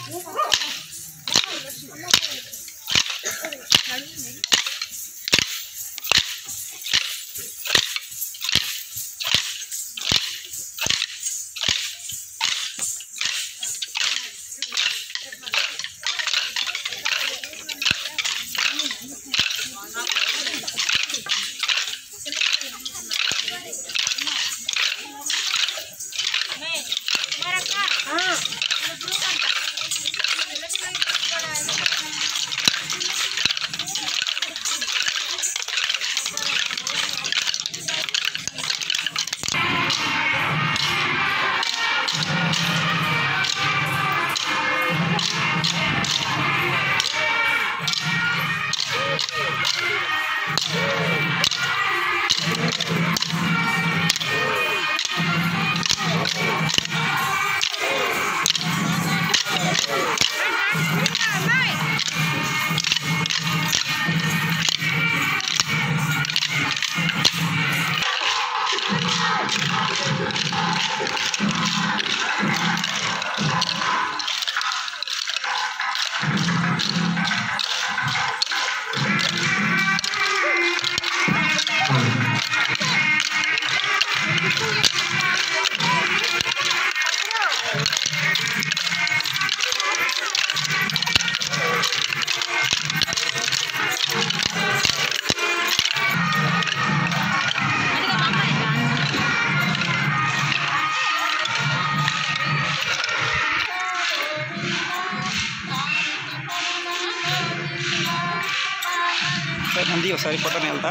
Sir Nandi ఒకసారి ఫోటోని వెళ్తా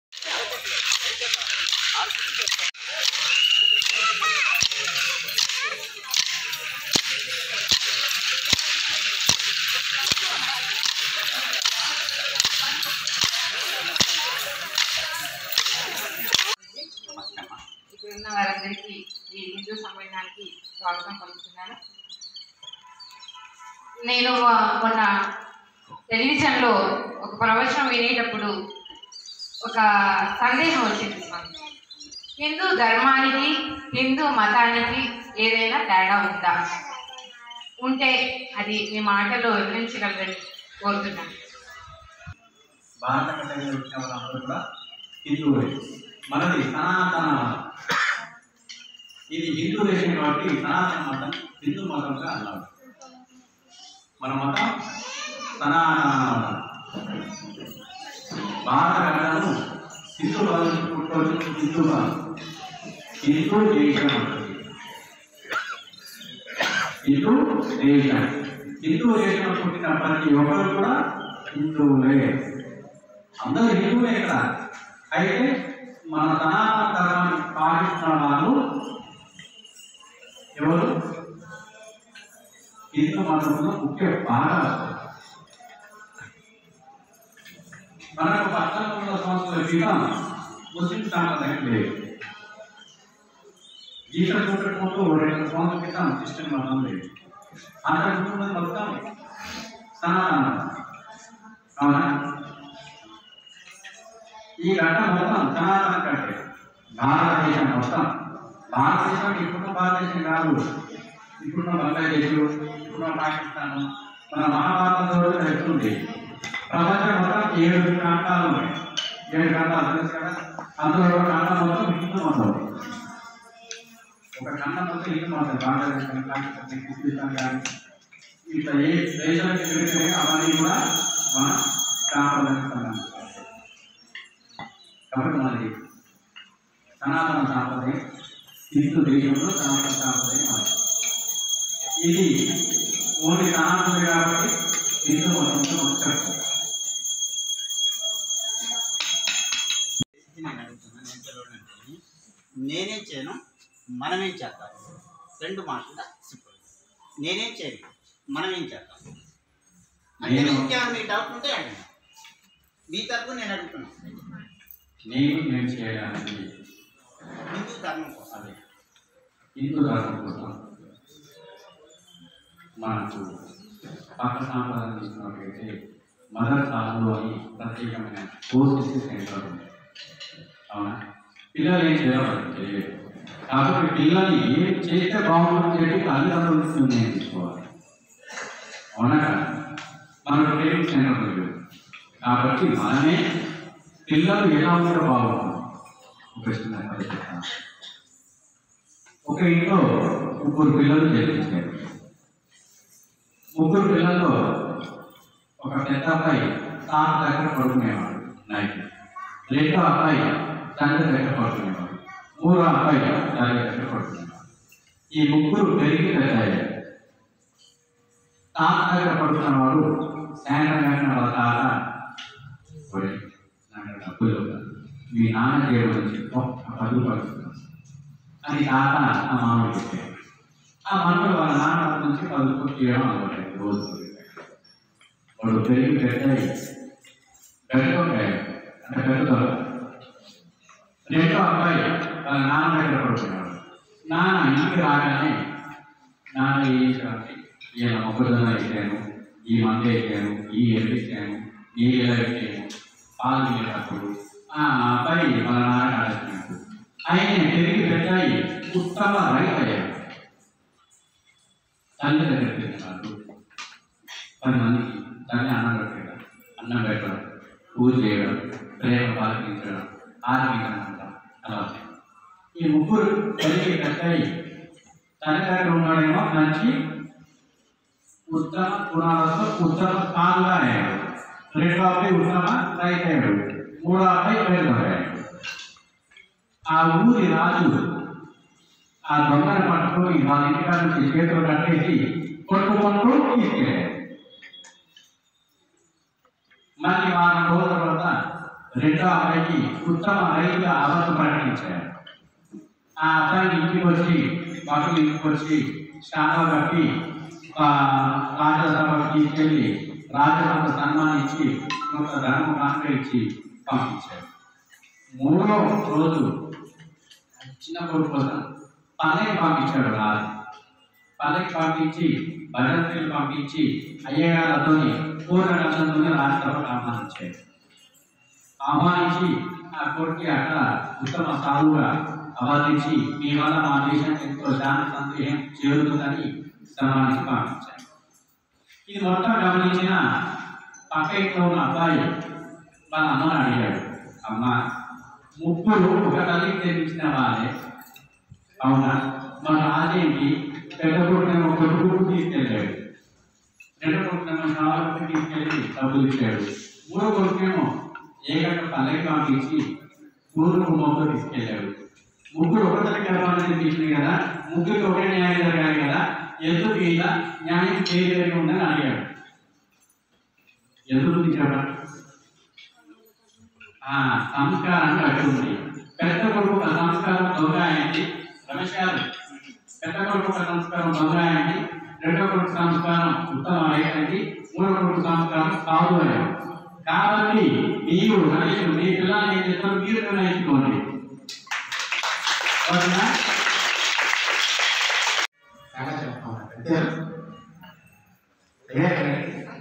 ఇక్కడ ఉన్న వారందరికీ ఈ హిందూ సమ్మేళనానికి స్వాగతం పలుకుతున్నాను నేను ఆ, మొన్న టెలివిజన్లో ఒక ప్రవచనం వినేటప్పుడు ఒక సందేహం వచ్చింది స్వామి హిందూ ధర్మానికి హిందూ మతానికి ఏదైనా తేడా ఉందా ఉంటే అది మీ మాటలో వివరించగలరని కోరుతున్నాను భారత కథలో వచ్చిన వాళ్ళందరూ కూడా హిందువులే మనది సనాతన మతం ఇది హిందూ దేశం కాబట్టి సనాతన మతం హిందూ మతంగా అన్నారు మన మతం సనాతన మతం భారత కథను హిందూ వాళ్ళు పుట్టుకొచ్చిన హిందూ మతం హిందూ దేశం అంటుంది హిందూ దేశం హిందూ దేశం పుట్టిన ప్రతి ఒక్కరు కూడా హిందువులే అందరూ హిందువులే ఇక్కడ అయితే మన సనాతన ధర్మాన్ని పాటిస్తున్న వాళ్ళు ఎవరు హిందూ మతంలో ముఖ్య భాగం మనకు పద్నాలుగు వందల సంవత్సరాల క్రితం ముస్లిం సాంప్రదాయం లేదు జీతం చూడటంతో రెండు సంవత్సరాల క్రితం క్రిస్టియన్ మతం లేదు అంతకు ముందు మొత్తం సనాతన మతం. అవునా ఈ గంట మొత్తం సనాతన కంటే భారతదేశం మొత్తం భారతదేశం ఇప్పుడున్న భారతదేశం కాదు ఇప్పుడున్న బంగ్లాదేశ్ ఇప్పుడున్న పాకిస్తాన్ మన మహాభారతంలో ఎట్లుంది ప్రపంచం మొత్తం ఏడు ప్రాంతాలు ఉన్నాయి ఏడు ప్రాంతాలు తెలుసు కదా అందులో ఒక ఖండం మొత్తం హిందూ మతం ఒక ఖండం మొత్తం హిందూ మతం బంగ్లాదేశ్ కానీ పాకిస్తాన్ కానీ కిర్గిస్థాన్ కానీ ఇట్లా ఏ దేశానికి తిరిగితే అవన్నీ కూడా మన సాంప్రదాయానికి సంబంధించి కాబట్టి మనది సనాతన సాంప్రదాయం హిందూ దేశంలో సనాతన సాంప్రదాయం మనది ఇది ఓన్లీ సనాతనది కాబట్టి హిందూ మతంతో మనం చెప్తాం నేను అడుగుతున్నాను నేను పిలవడానికి నేనేం చేయను మనమేం చేద్దాం రెండు మాటలు సింపుల్ నేనేం చేయను మనమేం చేద్దాం అంటే నేను- ఇంకేమైనా మీ డౌట్ ఉంటే అడగండి మీ తరపు నేను అడుగుతున్నాను నేను నేను చేయడానికి హిందూ ధర్మం కోసం అదే హిందూ ధర్మం కోసం మనకు పాక సాంప్రదాయం తీసుకున్నట్లయితే మదర్ సాహులు అని ప్రత్యేకమైన కోర్సెస్ సెంటర్ ఉంది అవునా పిల్లలు ఏం చేయాలో వాళ్ళకి తెలియదు కాబట్టి పిల్లల్ని ఏం చేస్తే బాగుంటుందని చెప్పి తల్లిదండ్రులు నిర్ణయం తీసుకోవాలి అవునా కదా? మనకు ట్రైనింగ్ సెంటర్ లేదు కాబట్టి మనమే పిల్లలు ఎలా ఉన్నారో బాగుంటుంది ఒక చిన్న కథ చెప్తాను. ఒక ఇంట్లో ముగ్గురు పిల్లలు జన్మించారు ముగ్గురు పిల్లల్లో ఒక పెద్ద అబ్బాయి తాత దగ్గర పడుకునేవాడు నైట్ రెండో అబ్బాయి తండ్రి దగ్గర పడుకునేవాడు మూడో అబ్బాయి తల్లి దగ్గర పడుకునేవాడు ఈ ముగ్గురు పెరిగి పెద్దయ్యారు తాత దగ్గర పడుకున్నవాడు సాయంత్రం అయిన వాళ్ళ తాత "ఒరేయ్, నాకు డబ్బులు ఇవ్వరా? మీ నాన్న జేబు నుంచి ఒక్క పది రూపాయలు ఇస్తున్నాను." అని తాత ఆ మామూలు చెప్పాడు ఆ మనలో వాళ్ళ నాన్న దగ్గర నుంచి పది రూపాయలు తీయడం అలవాటు రోజు వాడు పెరిగి పెద్దయి పెద్దగా అంటే పెద్దలు రెండో అబ్బాయి వాళ్ళ నాన్న దగ్గర పడుకున్నాడు నాన్న ఇంటికి రాగానే నాన్న ఏం చేశారంటే ఈయన మొక్కజొన్న వేసాను ఈ మంద వేసాను ఈ ఎరువు వేసాను ఈ ఇలా వేసాను పాలు తినేటప్పుడు ఆ అబ్బాయి వాళ్ళ నాన్న ఆడుతున్నాడు ఆయన పెరిగి పెద్దాయి ఉత్తమ రైతు అయ్యాడు తల్లి దగ్గర తిన్నాడు పది మందికి తల్లి అన్నం పెట్టడం అన్నం పెట్టడం పూజ చేయడం ప్రేమ పాల్పించడం ఆత్మీయంగా అలా ఈ ముగ్గురు పెరిగి పెద్దయి తల్లి దగ్గర ఉన్నాడేమో మంచి ఉత్తమ గుణాలతో ఉత్తమ స్థానంగా అయ్యాడు రెండో అబ్బాయి ఉత్తమ రైతు అయ్యాడు మూడో అబ్బాయి పేరు అయ్యాడు ఆ ఊరి రాజు ఆ దొంగను పట్టుకొని వాళ్ళ ఇంటికాడ నుంచి చేతులు కట్టేసి కొట్టుకుంటూ తీసుకెళ్ళాడు మళ్ళీ వారం రోజుల తర్వాత రెండో అబ్బాయికి ఉత్తమ రైతుగా అబద్ధం ప్రకటించాడు ఆ అబ్బాయిని ఇంటికి వచ్చి పక్కన ఇంటికి వచ్చి స్నానం కట్టి ఆ రాజసభకు తీసుకెళ్ళి రాజసభ సన్మానించి కొంత ధనం కానుక ఇచ్చి పంపించాడు మూడో రోజు చిన్న కొడుకు కోసం పల్లెకి పంపించాడు రాజు పల్లెకి పంపించి భద్రతలు పంపించి అయ్యగారితో పూర్ణ రచనతో రాజసభకు ఆహ్వానించాడు ఆహ్వానించి ఆ కొడుకు అక్కడ ఉత్తమ సాధువుగా అవాదించి మీ వల్ల మా దేశం ఎంతో శాంతి సందేహం చేరుతుందని సన్మానించి పంపించాడు ఇది మొత్తం గమనించిన పక్క ఇంట్లో ఉన్న అబ్బాయి వాళ్ళ అమ్మని అడిగాడు అమ్మ ముగ్గురు ఒక తల్లికి తెప్పించిన వాళ్ళే అవునా మన రాజేంటి పెద్ద కొడుకునేమో కొడుకు తీసుకెళ్ళాడు రెండో కొడుకునేమో షాలకు తీసుకెళ్ళి డబ్బులు ఇచ్చాడు మూడో కొడుకేమో ఏకంగా పల్లెకి పంపించి ఊరు కుటుంబంతో తీసుకెళ్ళాడు ముగ్గురు ఒక తల్లి గర్భాన్ని తీసుకుంది కదా ముగ్గురికి ఒకే న్యాయం జరగాలి కదా ఎందుకు ఇలా న్యాయం చేయలేని ఉందని అడిగాడు ఎందుకు తీసాడా ఆ సంస్కారాన్ని బట్టి ఉంది పెద్ద కొడుకు ఒక సంస్కారం దొంగ అయింది రమేష్ గారు పెద్ద కొడుకు ఒక సంస్కారం దొంగ అయింది రెండో కొడుకు సంస్కారం ఉత్తమ అయింది మూడో కొడుకు సంస్కారం సాధు అయ్యాడు కాబట్టి మీరు రమేష్ మీ పిల్లల్ని ఏం చేస్తారు మీరు నిర్ణయించుకోండి ఓకేనా చాలా చెప్తాను అంతేనా లేదండి.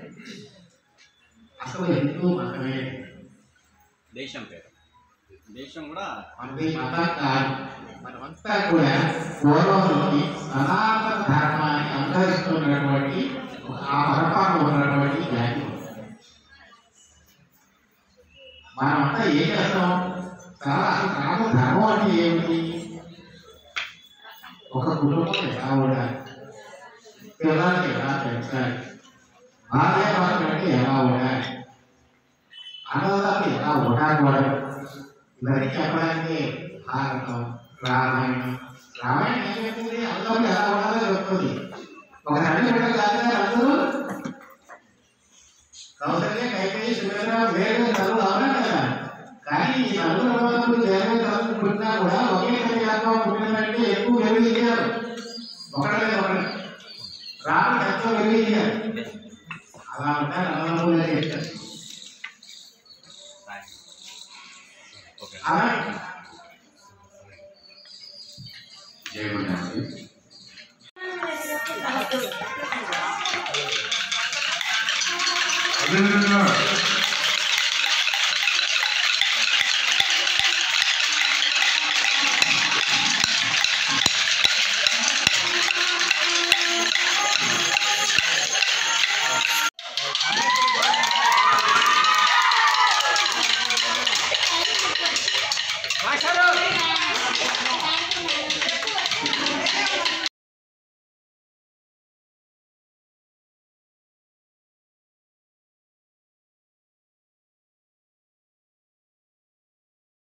అసలు హిందూ మతమే దేశం పేరు దేశం కూడా మనది మతం కాదు మనమంతా కూడా పూర్వం నుంచి సనాతన ధర్మాన్ని అనుసరిస్తున్నటువంటి ఆ పరపాలు ఉన్నటువంటి జాతి మనమంతా ఏం చేస్తాం చాలా అసలు నాకు ధర్మం అంటే ఏమిటి ఒక కుటుంబం ఎలా ఉండాలి పిల్లల్ని ఎలా పెంచాలి భార్య భర్తలకి ఎలా ఉండాలి అన్నదాన్ని ఎలా ఉండకూడదు ఇవన్నీ చెప్పడానికి భారతం రామాయణం రామాయణం ఏం చెప్తుంది అందరూ ఎలా ఉండాలో చెప్తుంది ఒక తండ్రి బిడ్డ కాదు అందరూ కౌసల్య కైకేయి సుమిత్ర వేరే చదువు అవునా కదా కానీ ఈ నలుగురు రోజులు వేరే చదువు పుట్టినా కూడా ఒకే తల్లి ఆత్మ పుట్టినదంటే ఎక్కువ వెలుగుతారు ఒకటే ఒకటి రాముడు ఎంతో వెలుగుతారు అలా ఉంటారు అన్నదమ్ములు అని చెప్తారు ఓకే అలా జయగుండండి అదేవిధంగా